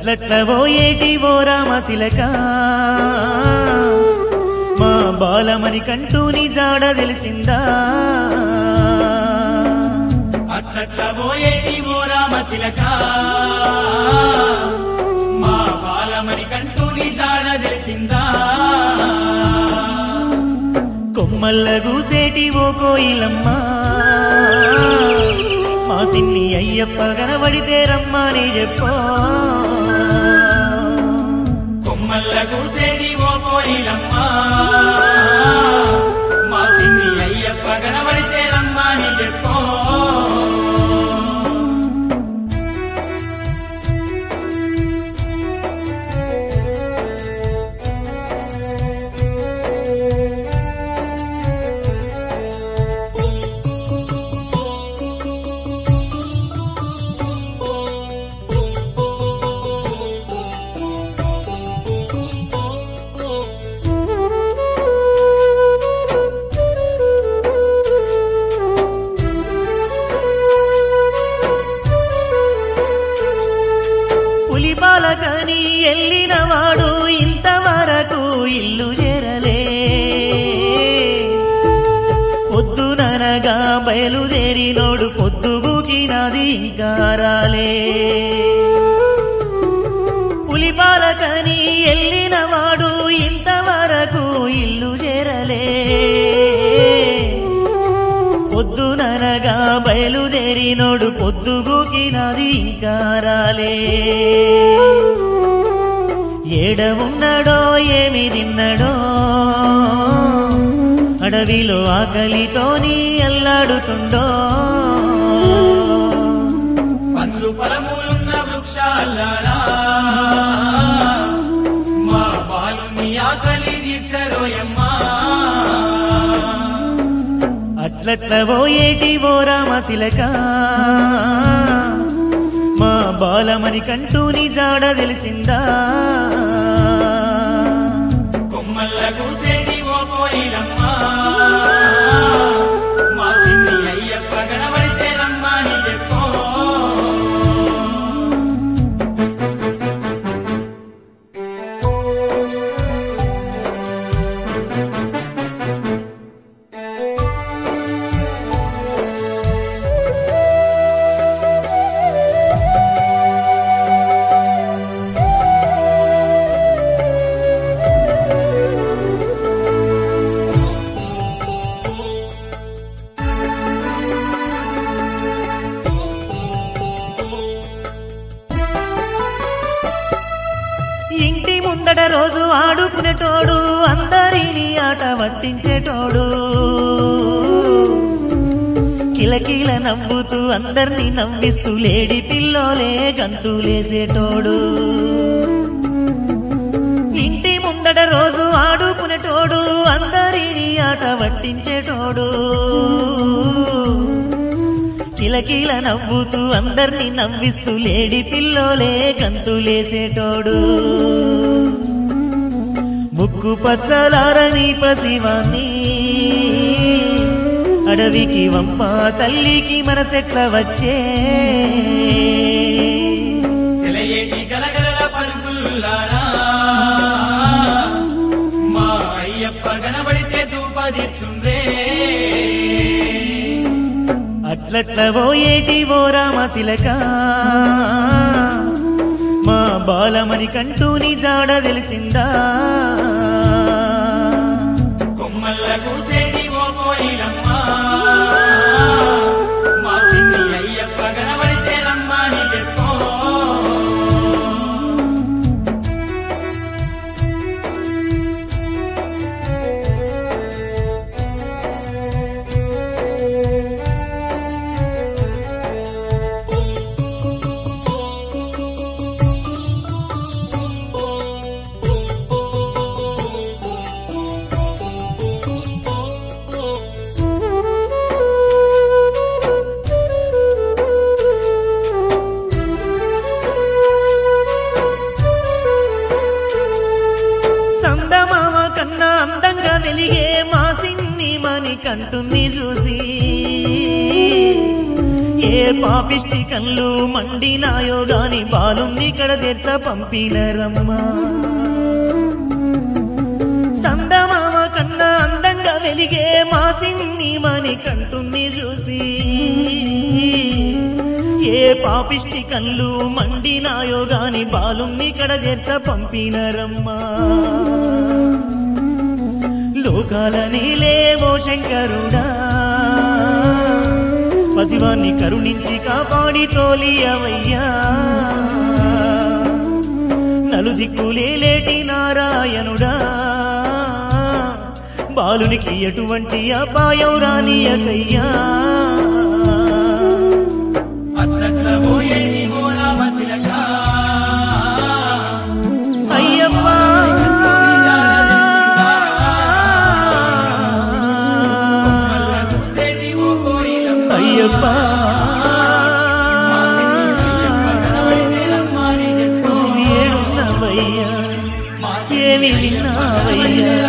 అట్లట్ల పోయేటి ఓ రామశిలక మా బాలమని కంటూ నీ జాడ తెలిసిందా అట్లట్ల పోయేటి ఓ రామశిలక మా బాలమని కంటూ నీ జాడ తెలిసిందా కొమ్మల్ల గూసేటి ఓ కోయిలమ్మ మా సిన్ని అయ్యప్ప కనబడితే రమ్మని చెప్పో కొమ్మల్ల కూసేటి ఓ కోయిలమ్మ మా సిన్ని అయ్యప్ప కనబడితే రమ్మని చెప్పో పులిపాలకని ఎల్లిన వాడు ఇంతవరకు ఇల్లు చేరలే పొద్దుననగా బయలుదేరినోడు పొద్దుబూకినది ఇంకా రాలే పులిపాలకని ఎల్లిన వాడు ఇంతవరకు ఇల్లు చేరలే పొద్దుననగా బయలుదేరినోడు పొద్దుగూకినది ఇంకా రాలే ఏడ ఉన్నాడో ఏమి తిన్నాడో అడవిలో ఆకలితోని అల్లాడుతుండో పందు ఫలములున్న వృక్షాలారా మా బాలుని ఆకలి తీర్చరోయమ్మా అట్లట్ల పోయేటి ఓ రామశిలక మా బాలమని కంటూ నీ జాడ తెలిసిందా కొమ్మల్ల కూసేటి ఓ కోయిలమ్మ మా సిన్ని అయ్యప్ప కనబడితే రమ్మని చెప్పో ఇంటి ముందట రోజు ఆడుకునేటోడు అందరినీ ఆట పట్టించేటోడు కిలకిల నవ్వుతూ అందరినీ నవ్విస్తూ లేడి పిల్లోలే గంతులేసేటోడు ఇంటి ముందట రోజు ఆడుకునేటోడు అందరినీ ఆట పట్టించేటోడు కిలకిల నవ్వుతూ అందర్ని నవ్విస్తూ లేడి పిల్లోలే గంతులేసేటోడు ముక్కు పచ్చలారని పసివాన్ని అడవికి వంప తల్లికి మనసెట్ల వచ్చే సెలయేటి గలగలల పలుకుల్లారా మా అయ్యప్ప కనబడితే తూపదిచ్చుండ్రే అట్లట్ల పోయేటి ఓ రామశిలక మా బాలమని కంటూ నీ జాడ తెలిసిందా కొమ్మల్ల కూసేటి ఓ కోయిలమ్మ మా సిన్ని అయ్యప్ప కనబడితే రమ్మని చెప్పో సందమామ కన్నా అందంగా వెలిగే మా సిన్ని మని కంటుని చూసి ఏ పాపిష్టి కళ్ళు మండినాయో గాని బాలుణ్ణి కడదెర్త పంపినరమ్మా సందమామ కన్నా అందంగా వెలిగే మా సిన్ని మని కంటుని చూసి ఏ పాపిష్టి కళ్ళు మండినాయో గాని బాలుణ్ణి కడదెర్త పంపినరమ్మా లోకాల నీలేవో శంకరుడా పసివాన్ని కరుణించి కాపాడి తోలియవయ్యా నలుదిక్కులేలేటి నారాయణుడా బాలునికి ఎటువంటి అపాయం రానియకయ్యా అట్లట్ల పోయేటి ఓ రామశిలక అయ్యప్పా మల్ల చూసేటి ఓ కోయిలమ్మ అయ్యప్పా కనబడితే రమ్మని చెప్పు ఏడున్నవయ్యా ఏమి విన్నావయ్యా